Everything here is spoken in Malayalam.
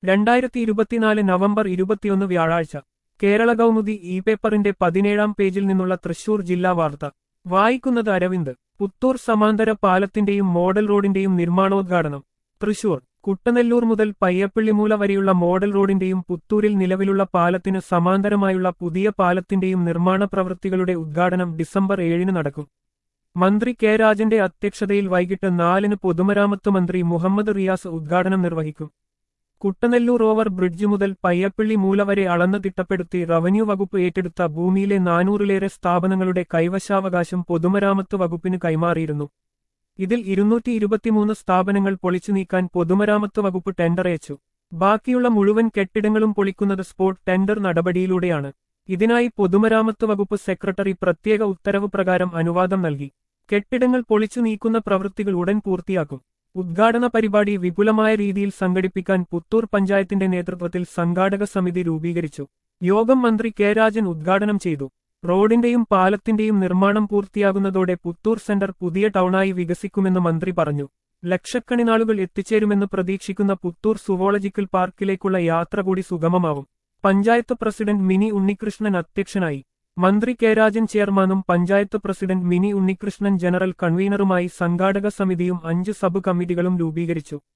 രണ്ടായിരത്തി ഇരുപത്തിനാല് നവംബർ ഇരുപത്തിയൊന്ന് വ്യാഴാഴ്ച കേരള കൗമുദി ഇ പേപ്പറിന്റെ പതിനേഴാം പേജിൽ നിന്നുള്ള തൃശൂർ ജില്ലാ വാർത്ത വായിക്കുന്നത് അരവിന്ദ് പുത്തൂർ സമാന്തര പാലത്തിന്റെയും മോഡൽ റോഡിന്റെയും നിർമ്മാണോദ്ഘാടനം തൃശൂർ കുട്ടനെല്ലൂർ മുതൽ പയ്യപ്പള്ളിമൂല വരെയുള്ള മോഡൽ റോഡിന്റെയും പുത്തൂരിൽ നിലവിലുള്ള പാലത്തിന് സമാന്തരമായുള്ള പുതിയ പാലത്തിന്റെയും നിർമ്മാണ പ്രവൃത്തികളുടെ ഉദ്ഘാടനം ഡിസംബർ ഏഴിന് നടക്കും മന്ത്രി കെ രാജന്റെ അധ്യക്ഷതയിൽ വൈകിട്ട് നാലിന് പൊതുമരാമത്ത് മന്ത്രി മുഹമ്മദ് റിയാസ് ഉദ്ഘാടനം നിർവഹിക്കും കുട്ടനെല്ലൂർ ഓവർ ബ്രിഡ്ജ് മുതൽ പയ്യപ്പള്ളി മൂല വരെ അളന്ന് തിട്ടപ്പെടുത്തി റവന്യൂ വകുപ്പ് ഏറ്റെടുത്ത ഭൂമിയിലെ നാനൂറിലേറെ സ്ഥാപനങ്ങളുടെ കൈവശാവകാശം പൊതുമരാമത്ത് വകുപ്പിന് കൈമാറിയിരുന്നു ഇതിൽ ഇരുന്നൂറ്റി ഇരുപത്തിമൂന്ന് സ്ഥാപനങ്ങൾ പൊളിച്ചു നീക്കാൻ പൊതുമരാമത്ത് വകുപ്പ് ടെൻഡർ അയച്ചു ബാക്കിയുള്ള മുഴുവൻ കെട്ടിടങ്ങളും പൊളിക്കുന്നത് സ്പോട്ട് ടെൻഡർ നടപടിയിലൂടെയാണ് ഇതിനായി പൊതുമരാമത്ത് വകുപ്പ് സെക്രട്ടറി പ്രത്യേക ഉത്തരവ് പ്രകാരം അനുവാദം നൽകി കെട്ടിടങ്ങൾ പൊളിച്ചു നീക്കുന്ന പ്രവൃത്തികൾ ഉടൻ പൂർത്തിയാക്കും ഉദ്ഘാടന പരിപാടി വിപുലമായ രീതിയിൽ സംഘടിപ്പിക്കാൻ പുത്തൂർ പഞ്ചായത്തിന്റെ നേതൃത്വത്തിൽ സംഘാടക സമിതി രൂപീകരിച്ചു യോഗം മന്ത്രി കെ രാജൻ ഉദ്ഘാടനം ചെയ്തു റോഡിന്റെയും പാലത്തിന്റെയും നിർമ്മാണം പൂർത്തിയാകുന്നതോടെ പുത്തൂർ സെന്റർ പുതിയ ടൗണായി വികസിക്കുമെന്ന് മന്ത്രി പറഞ്ഞു ലക്ഷക്കണിനാളുകൾ എത്തിച്ചേരുമെന്ന് പ്രതീക്ഷിക്കുന്ന പുത്തൂർ സുവോളജിക്കൽ പാർക്കിലേക്കുള്ള യാത്ര കൂടി സുഗമമാവും പഞ്ചായത്ത് പ്രസിഡന്റ് മിനി ഉണ്ണികൃഷ്ണൻ അധ്യക്ഷനായി മന്ത്രി കെ രാജൻ ചെയർമാനും പഞ്ചായത്ത് പ്രസിഡന്റ് മിനി ഉണ്ണികൃഷ്ണൻ ജനറൽ കൺവീനറുമായി സംഘാടക സമിതിയും അഞ്ച് സബ് കമ്മിറ്റികളും രൂപീകരിച്ചു